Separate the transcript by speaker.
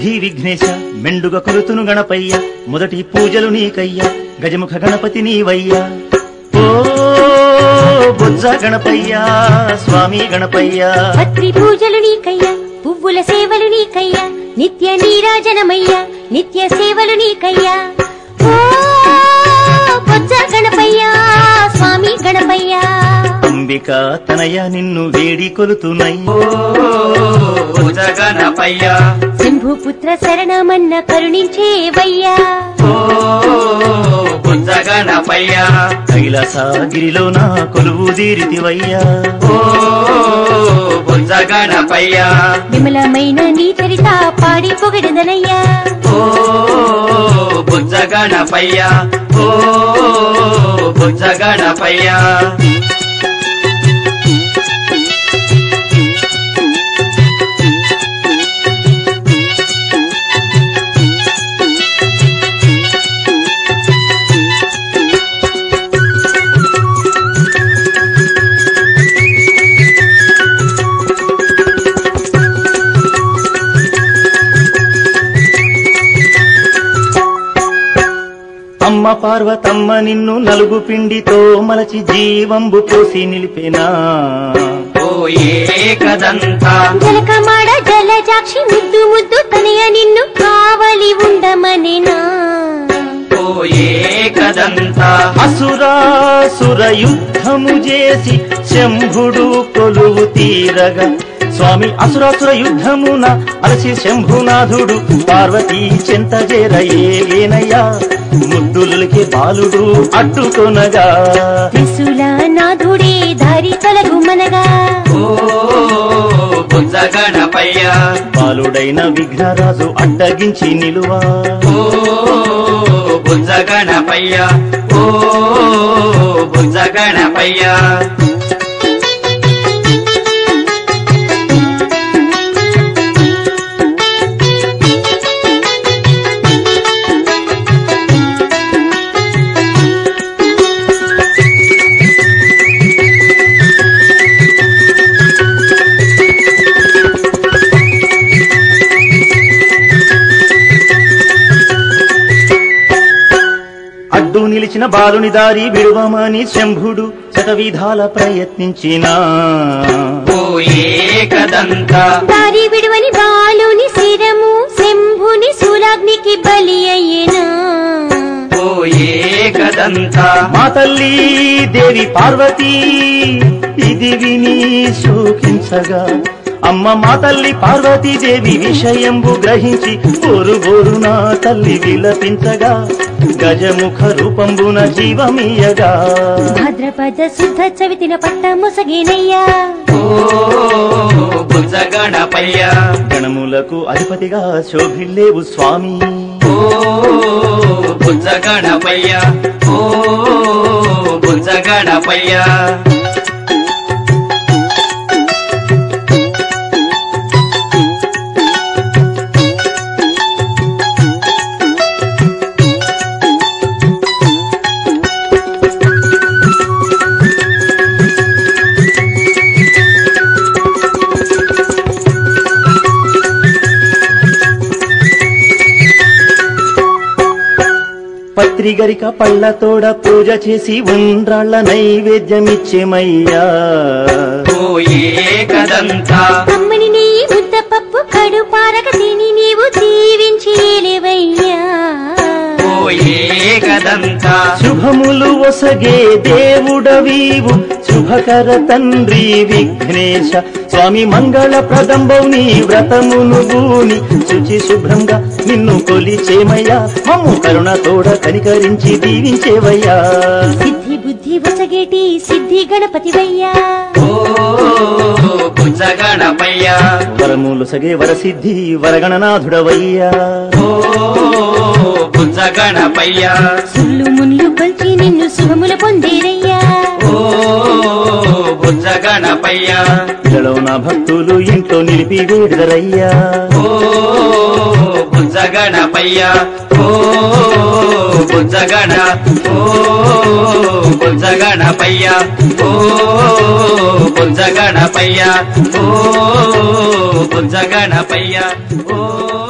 Speaker 1: సిద్ధి విఘ్నేశ మెండుగ కొలుతును గణపయ్య మొదటి పూజలు నీకయ్య గజముఖ గణపతి నీవయ్య ఓ బొజ్జ గణపయ్య స్వామి గణపయ్య
Speaker 2: పత్రి పూజలు నీకయ్యా పువ్వుల సేవలు నీకయ్యా నిత్య నీరాజనమయ్యా నిత్య సేవలు నీకయ్యా ఓ బొజ్జ గణపయ్యా స్వామి గణపయ్యా
Speaker 1: అంబిక తనయ నిన్ను వేడి కొలుతునయ్య
Speaker 3: భుజగణపయ్య
Speaker 2: శంభుపుత్ర శరణమన్న కరుణించేవయ్యా
Speaker 3: ఓ భుజగణపయ్య
Speaker 1: కైలాసగిరిలో నా కొలువు దీరితివయ్యా
Speaker 3: ఓ భుజగణపయ్య
Speaker 2: విమలమైన నీ చరిత పాడి పొగడదనయ్యా
Speaker 3: ఓ భుజగణపయ్య ఓ భుజగణపయ్య
Speaker 1: అమ్మ పార్వతమ్మ నిన్ను నలుగు పిండితో మలచి జీవంబు పోసి నిలిపేనా
Speaker 3: ఓ ఏకదంత
Speaker 2: జలకమాడ జలజాక్షి ముద్దు ముద్దు తనయ నిన్ను కావలి ఉండమనేనా
Speaker 3: ఓ ఏకదంత
Speaker 1: అసురాసుర యుద్ధము చేసి శంభుడు కొలువు తీరగా స్వామి అసురాసుర యుద్ధమున అలసి శంభునాథుడు పార్వతీ చెంత చేరయేనయ్యా ముద్దులకి బాలుడు అడ్డుకొనగా
Speaker 2: త్రిశూల నాథుడే దారి తొలగుమనగా
Speaker 3: ఓ భుజగణపయ్య
Speaker 1: బాలుడైన విఘ్నరాజు అడ్డగించి నిలువా
Speaker 3: ఓ భుజగణపయ్య ఓ భుజగణపయ్య
Speaker 1: అడ్డు నిలిచిన బాలుని దారి విడువమని శంభుడు శతవిధాల ప్రయత్నించినా
Speaker 3: ఓ ఏకదంత
Speaker 2: దారి విడువని బాలుని శిరము శంభుని శూలాగ్నికి బలి అయ్యేనా
Speaker 3: ఓ ఏకదంత
Speaker 1: మా తల్లి దేవి పార్వతీ ఇది విని శోకించగా అమ్మ మా తల్లి పార్వతీదేవి విషయంబు గ్రహించి బోరు బోరు నా తల్లి విలపించగా గజముఖ రూపంబున జీవమీయగా
Speaker 2: భాద్రపద శుద్ధ చవితిన పట్ట ముసగేనయ్యా
Speaker 3: ఓ భుజగణపయ్య
Speaker 1: గణములకు అధిపతిగా శోభిల్లేవు స్వామి
Speaker 3: ఓ భుజగణపయ్య ఓ భుజగణపయ్య
Speaker 1: పత్రిగరిక పళ్ళతోడ పూజ చేసి ఉండ్రాళ్ళ నైవేద్యమిచ్చేమయ్యా
Speaker 3: ఓ ఏకదంత
Speaker 2: అమ్మని నీ ముద్ద పప్పు కడు పారక తిని నీవు దీవించి ఏలేవయ్యా
Speaker 3: ఓ ఏకదంత
Speaker 1: శుభములు ఒసగే దేవుడవీవు శుభకర తండ్రి విఘ్నేశ స్వామి మంగళ ప్రదంబవు నీ వ్రతమును గూని శుచి శుభ్రంగా నిన్ను కొలిచేమయ్యా మమ్ము కరుణ తోడ కనికరించి దీవించేవయ్యా
Speaker 2: సిద్ధి బుద్ధి వసగేటి సిద్ధి గణపతివయ్యా
Speaker 3: ఓ భుజగణపయ్య
Speaker 1: వరములు సగే వరసిద్ధి వరగణనాథుడవయ్యా
Speaker 3: ఓ భుజగణపయ్య
Speaker 2: సుళ్ళు ముళ్ళు కొల్చి నిన్ను శుభములు పొందేరయ్యా
Speaker 3: ఓ భుజగణపయ్య
Speaker 1: ఇలలో నా భక్తులు ఇంట్లో నిలిపి వేడుదరయ్యా
Speaker 3: ఓ భుజగణపయ్య ఓ భుజగణ ఓ భుజగణపయ్య ఓ భుజగణపయ్య ఓ భుజగణపయ్య ఓ